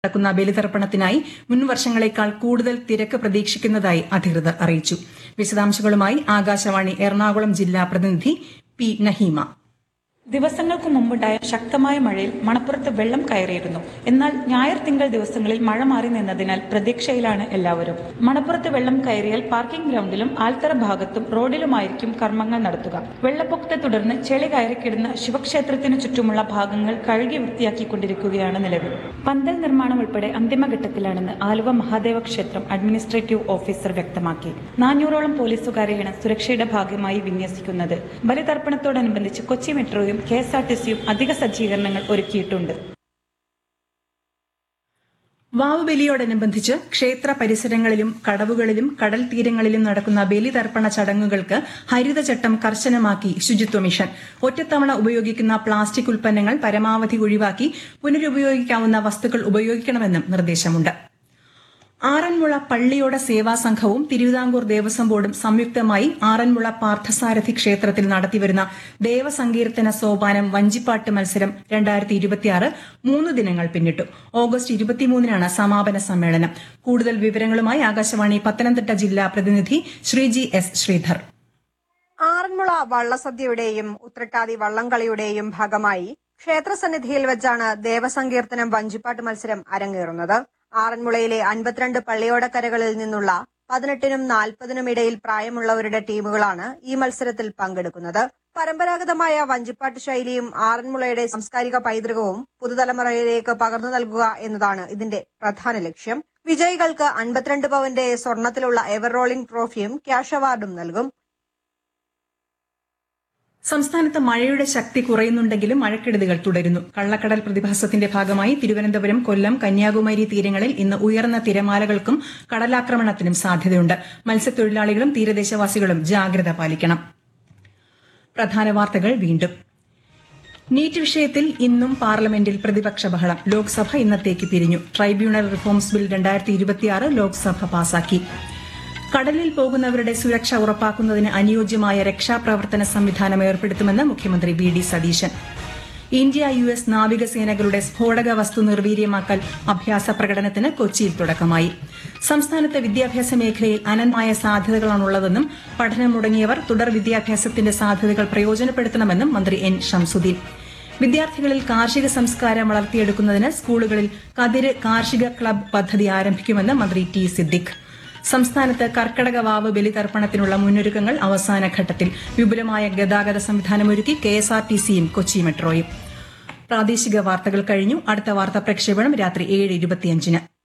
നടക്കുന്ന ബലിതർപ്പണത്തിനായി മുൻവർഷങ്ങളേക്കാൾ കൂടുതൽ തിരക്ക് പ്രതീക്ഷിക്കുന്നതായി അധികൃതർ അറിയിച്ചു വിശദാംശങ്ങളുമായി ആകാശവാണി എറണാകുളം ജില്ലാ പ്രതിനിധി പി നഹീമ ദിവസങ്ങൾക്ക് മുമ്പുണ്ടായ ശക്തമായ മഴയിൽ മണപ്പുറത്ത് വെള്ളം കയറിയിരുന്നു എന്നാൽ ഞായർ തിങ്കൾ ദിവസങ്ങളിൽ മഴ മാറി നിന്നതിനാൽ പ്രതീക്ഷയിലാണ് എല്ലാവരും മണപ്പുറത്ത് വെള്ളം കയറിയാൽ പാർക്കിംഗ് ഗ്രൗണ്ടിലും ആൽത്തറ ഭാഗത്തും റോഡിലുമായിരിക്കും കർമ്മങ്ങൾ നടത്തുക വെള്ളപ്പൊക്കത്തെ തുടർന്ന് ചെളി കയറിക്കിടുന്ന ശിവക്ഷേത്രത്തിനു ചുറ്റുമുള്ള ഭാഗങ്ങൾ കഴുകി വൃത്തിയാക്കിക്കൊണ്ടിരിക്കുകയാണ് നിലവിൽ പന്തൽ നിർമ്മാണം ഉൾപ്പെടെ അന്തിമഘട്ടത്തിലാണെന്ന് ആലുവ മഹാദേവ ക്ഷേത്രം അഡ്മിനിസ്ട്രേറ്റീവ് ഓഫീസർ വ്യക്തമാക്കി നാനൂറോളം പോലീസുകാരെയാണ് സുരക്ഷയുടെ ഭാഗമായി വിന്യസിക്കുന്നത് ബലിതർപ്പണത്തോടനുബന്ധിച്ച് കൊച്ചി മെട്രോയും കെ എസ് ആർ ടി സിയും അധിക സജ്ജീകരണങ്ങൾ ഒരുക്കിയിട്ടുണ്ട് വാവുബലിയോടനുബന്ധിച്ച് ക്ഷേത്ര പരിസരങ്ങളിലും കടവുകളിലും കടൽ തീരങ്ങളിലും നടക്കുന്ന ബലിതർപ്പണ ചടങ്ങുകൾക്ക് ഹരിതചട്ടം കർശനമാക്കി ശുചിത്വ മിഷൻ ഒറ്റത്തവണ ഉപയോഗിക്കുന്ന പ്ലാസ്റ്റിക് ഉൽപ്പന്നങ്ങൾ പരമാവധി ഒഴിവാക്കി പുനരുപയോഗിക്കാവുന്ന വസ്തുക്കൾ ഉപയോഗിക്കണമെന്നും നിർദ്ദേശമുണ്ട് ആറന്മുള പള്ളിയോട സേവാ സംഘവും തിരുവിതാംകൂർ ദേവസ്വം ബോർഡും സംയുക്തമായി ആറന്മുള പാർത്ഥസാരഥി ക്ഷേത്രത്തിൽ നടത്തിവരുന്ന ദേവസങ്കീർത്തന സോപാനം വഞ്ചിപ്പാട്ട് മത്സരം രണ്ടായിരത്തി ഇരുപത്തിയാറ് മൂന്ന് ദിനങ്ങൾ പിന്നിട്ടു ഓഗസ്റ്റ് ഇരുപത്തിമൂന്നിനാണ് സമാപന സമ്മേളനം കൂടുതൽ വിവരങ്ങളുമായി ആകാശവാണി പത്തനംതിട്ട ജില്ലാ പ്രതിനിധി ശ്രീജി എസ് ശ്രീധർ ആറന്മുള വള്ളസദ്യയുടെയും ഉത്രട്ടാതി വള്ളംകളിയുടെയും ഭാഗമായി ക്ഷേത്രസന്നിധിയിൽ വെച്ചാണ് ദേവസങ്കീർത്തനം വഞ്ചിപ്പാട്ട് മത്സരം അരങ്ങേറുന്നത് ആറന്മുളയിലെ അൻപത്തിരണ്ട് പള്ളിയോടക്കരകളിൽ നിന്നുള്ള പതിനെട്ടിനും നാൽപ്പതിനും ഇടയിൽ പ്രായമുള്ളവരുടെ ടീമുകളാണ് ഈ മത്സരത്തിൽ പങ്കെടുക്കുന്നത് പരമ്പരാഗതമായ വഞ്ചിപ്പാട്ട് ശൈലിയും ആറന്മുളയുടെ സാംസ്കാരിക പൈതൃകവും പുതുതലമുറയിലേക്ക് പകർന്നു നൽകുക എന്നതാണ് ഇതിന്റെ പ്രധാന ലക്ഷ്യം വിജയികൾക്ക് അൻപത്തിരണ്ട് പവന്റെ സ്വർണത്തിലുള്ള എവർ റോളിംഗ് ട്രോഫിയും ക്യാഷ് അവാർഡും നൽകും സംസ്ഥാനത്ത് മഴയുടെ ശക്തി കുറയുന്നുണ്ടെങ്കിലും മഴക്കെടുതികൾ തുടരുന്നു കള്ളക്കടൽ പ്രതിഭാസത്തിന്റെ ഭാഗമായി തിരുവനന്തപുരം കൊല്ലം കന്യാകുമാരി തീരങ്ങളിൽ ഇന്ന് ഉയർന്ന തിരമാലകൾക്കും കടലാക്രമണത്തിനും സാധ്യതയുണ്ട് മത്സ്യത്തൊഴിലാളികളും തീരദേശവാസികളും ജാഗ്രത പാലിക്കണം പ്രധാന വാർത്തകൾ വീണ്ടും നീറ്റ് വിഷയത്തിൽ ഇന്നും പാർലമെന്റിൽ പ്രതിപക്ഷ ബഹളം ലോക്സഭ ഇന്നത്തേക്ക് പിരിഞ്ഞു ട്രൈബ്യൂണൽ റിഫോംസ് ബിൽ രണ്ടായിരത്തി ഇരുപത്തിയാറ് ലോക്സഭ പാസാക്കി കടലിൽ പോകുന്നവരുടെ സുരക്ഷ ഉറപ്പാക്കുന്നതിന് അനുയോജ്യമായ രക്ഷാപ്രവർത്തന സംവിധാനം ഏർപ്പെടുത്തുമെന്ന് മുഖ്യമന്ത്രി V D Satheesan India U S നാവികസേനകളുടെ സ്ഫോടക വസ്തു നിർവീര്യമാക്കൽ അഭ്യാസ പ്രകടനത്തിന് കൊച്ചിയിൽ തുടക്കമായി സംസ്ഥാനത്തെ വിദ്യാഭ്യാസ മേഖലയിൽ അനന്തമായ സാധ്യതകളാണുള്ളതെന്നും പഠനം മുടങ്ങിയവർ തുടർ വിദ്യാഭ്യാസത്തിന്റെ സാധ്യതകൾ പ്രയോജനപ്പെടുത്തണമെന്നും മന്ത്രി എൻ ഷംസുദ്ദീൻ വിദ്യാർത്ഥികളിൽ കാർഷിക സംസ്കാരം വളർത്തിയെടുക്കുന്നതിന് സ്കൂളുകളിൽ കതിര് കാർഷിക ക്ലബ് പദ്ധതി ആരംഭിക്കുമെന്ന് മന്ത്രി ടി സിദ്ദിഖ് സംസ്ഥാനത്ത് കർക്കടക വാവ് ബലിതർപ്പണത്തിനുള്ള മുന്നൊരുക്കങ്ങൾ അവസാന ഘട്ടത്തിൽ വിപുലമായ ഗതാഗത സംവിധാനമൊരുക്കി കെഎസ്ആർടിസിയും കൊച്ചി മെട്രോയും പ്രാദേശിക വാർത്തകൾ കഴിഞ്ഞു അടുത്ത വാർത്താ പ്രക്ഷേപണം രാത്രി ഏഴ് ഇരുപത്തിയഞ്ചിന്